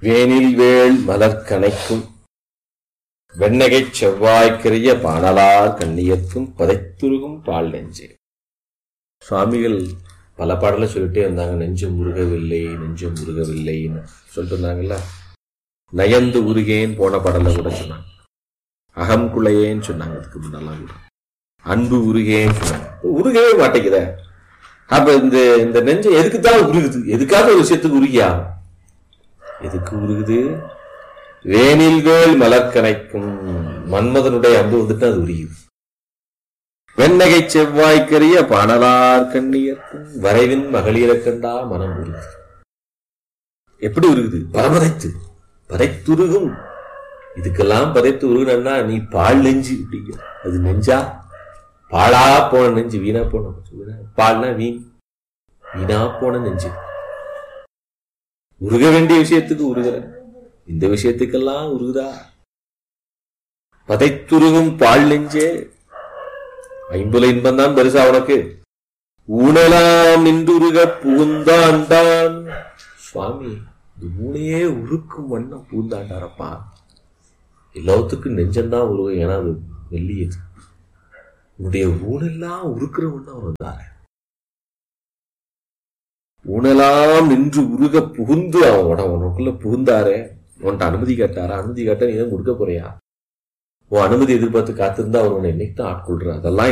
வேனில் வேள் மலர் கணைக்கும் வெண்ணகைச் செவ்வாய்க்கிரிய பாடலார் கண்ணியர்க்கும் பதைத்துருகும் பால் நெஞ்சே சுவாமிகள் பல பாடல சொல்லிட்டே இருந்தாங்க நெஞ்சம் முருகவில்லை நெஞ்சம் முருகவில்லைன்னு சொல்லிட்டு இருந்தாங்கல்ல நயந்து உருகேன் போன பாடல கூட சொன்னாங்க அகம் குலையேன்னு சொன்னாங்க அதுக்கு முன்னெல்லாம் கூட அன்பு உருகேன்னு சொன்னாங்க உருகவே மாட்டேங்குத அப்ப இந்த இந்த நெஞ்சம் எதுக்கு தான் உருகுது எதுக்காக ஒரு விஷயத்துக்கு உருகியா எதுக்கு உருகுது வேனில் வேல் மலர்கனைக்கும் மன்மதனுடைய அன்பு வந்துட்டு அது உரியுது வெண்ணகை செவ்வாய்க்கரிய பாடலார் கண்ணியர்க்கும் வரைவின் மகளிர கண்டா மனம் உருகுது எப்படி உருகுது பரமதைத்து பதைத்துருகும் இதுக்கெல்லாம் பதைத்து உருகுனா நீ பால் நெஞ்சு அப்படிங்க அது நெஞ்சா பாழா போன நெஞ்சு வீணா போன வீணா பால்னா வீண் வீணா போன நெஞ்சு உருக வேண்டிய விஷயத்துக்கு உருகுற இந்த விஷயத்துக்கெல்லாம் உருகுதா பதைத்துருகும் பால் நெஞ்சே ஐம்புல இன்பம் தான் பெருசா உனக்கு ஊனலாம் நின்றுருக புகுந்தாண்டான் சுவாமி இந்த ஊனையே உருக்கும் வண்ணம் பூந்தாண்டாரப்பா எல்லாத்துக்கும் நெஞ்சம்தான் உருவம் ஏன்னா அது வெள்ளியது உன்னுடைய ஊனெல்லாம் உருக்குற வண்ணம் அவர் வந்தாரு ஊனெல்லாம் நின்று உருக புகுந்து அவன் உட உனக்குள்ள புகுந்தாரே உன்ட்ட அனுமதி கேட்டாரா அனுமதி கேட்டா நீ தான் கொடுக்க போறியா உன் அனுமதி எதிர்பார்த்து காத்திருந்தா அவர் உன்னை என்னைக்கு தான் ஆட்கொள்ற அதெல்லாம்